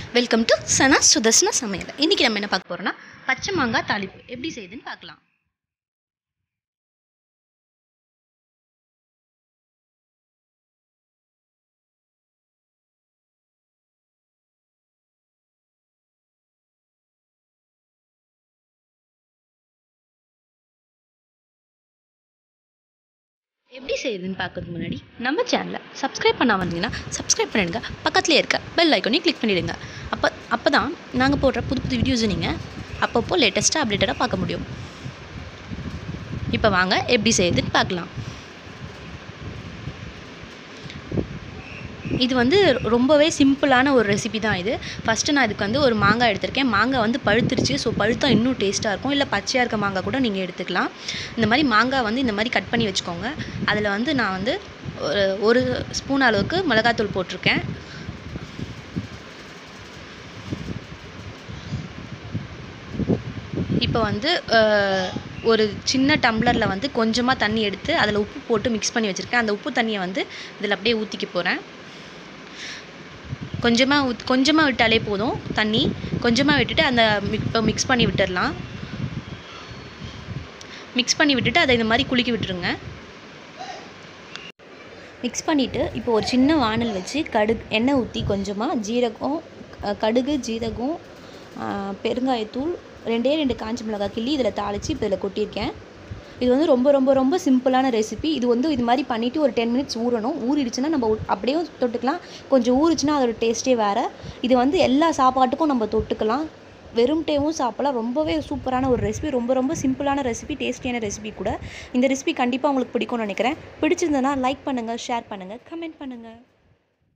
welcome to சனா சுதர்சன சமையல் இன்றைக்கி நம்ம என்ன பார்க்க போகிறோம்னா பச்சை மாங்காய் தாளிப்பு எப்படி செய்யுதுன்னு பார்க்கலாம் எப்படி செய்யுதுன்னு பார்க்கறதுக்கு முன்னாடி நம்ம சேனலை சப்ஸ்கிரைப் பண்ணாம வந்தீங்கன்னா சப்ஸ்கிரைப் பண்ணிடுங்க பக்கத்துலேயே இருக்க பெல் ஐக்கனையும் கிளிக் பண்ணிடுங்க அப்போ அப்போ தான் நாங்கள் போடுற புது புது வீடியோஸை நீங்கள் அப்பப்போ லேட்டஸ்ட்டாக அப்டேட்டடாக பார்க்க முடியும் இப்போ வாங்க எப்படி செய்யுதுன்னு பார்க்கலாம் இது வந்து ரொம்பவே சிம்பிளான ஒரு ரெசிபி தான் இது ஃபஸ்ட்டு நான் இதுக்கு வந்து ஒரு மாங்காய் எடுத்திருக்கேன் மாங்காய் வந்து பழுத்துருச்சு ஸோ பழுத்தா இன்னும் டேஸ்ட்டாக இருக்கும் இல்லை பச்சையாக இருக்க மாங்காய் கூட நீங்கள் எடுத்துக்கலாம் இந்த மாதிரி மாங்காய் வந்து இந்த மாதிரி கட் பண்ணி வச்சுக்கோங்க அதில் வந்து நான் வந்து ஒரு ஒரு ஸ்பூன் அளவுக்கு மிளகாத்தூள் போட்டிருக்கேன் இப்போ வந்து அஹ், ஒரு சின்ன டம்ளரில் வந்து கொஞ்சமாக தண்ணி எடுத்து அதில் உப்பு போட்டு மிக்ஸ் பண்ணி வச்சுருக்கேன் அந்த உப்பு தண்ணியை வந்து இதில் அப்படியே ஊற்றிக்க போகிறேன் கொஞ்சமாக ஊத் கொஞ்சமாக விட்டாலே போதும் தண்ணி கொஞ்சமாக விட்டுட்டு அந்த இப்போ மிக்ஸ் பண்ணி விட்டுடலாம் மிக்ஸ் பண்ணி விட்டுட்டு அதை இந்த மாதிரி குலுக்கி விட்டுருங்க மிக்ஸ் பண்ணிவிட்டு இப்போ ஒரு சின்ன வானல் வச்சு கடுகு எண்ணெய் ஊற்றி கொஞ்சமாக ஜீரகம் அஹ், கடுகு ஜீரகம் அஹ், பெருங்காயத்தூள் ரெண்டே ரெண்டு காஞ்ச மிளகாய் கிள்ளி இதில் தாளித்து இப்போ இதில் கொட்டியிருக்கேன் இது வந்து ரொம்ப ரொம்ப ரொம்ப சிம்பிளான ரெசிபி இது வந்து இது மாதிரி பண்ணிவிட்டு ஒரு டென் மினிட்ஸ் ஊறணும் ஊறிடுச்சுன்னா நம்ம உ- அப்படியே தொட்டுக்கலாம் கொஞ்சம் ஊறிச்சுன்னா அதோட டேஸ்ட்டே வேறு இது வந்து எல்லா சாப்பாட்டுக்கும் நம்ம தொட்டுக்கலாம் வெறும் டேவும் சாப்பிடலாம் ரொம்பவே சூப்பரான ஒரு ரெசிபி ரொம்ப ரொம்ப சிம்பிளான ரெசிபி டேஸ்டியான ரெசிபி கூட இந்த ரெசிபி கண்டிப்பாக உங்களுக்கு பிடிக்கும்னு நினைக்கிறேன் பிடிச்சிருந்ததுன்னா லைக் பண்ணுங்கள் ஷேர் பண்ணுங்கள் கமெண்ட் பண்ணுங்கள்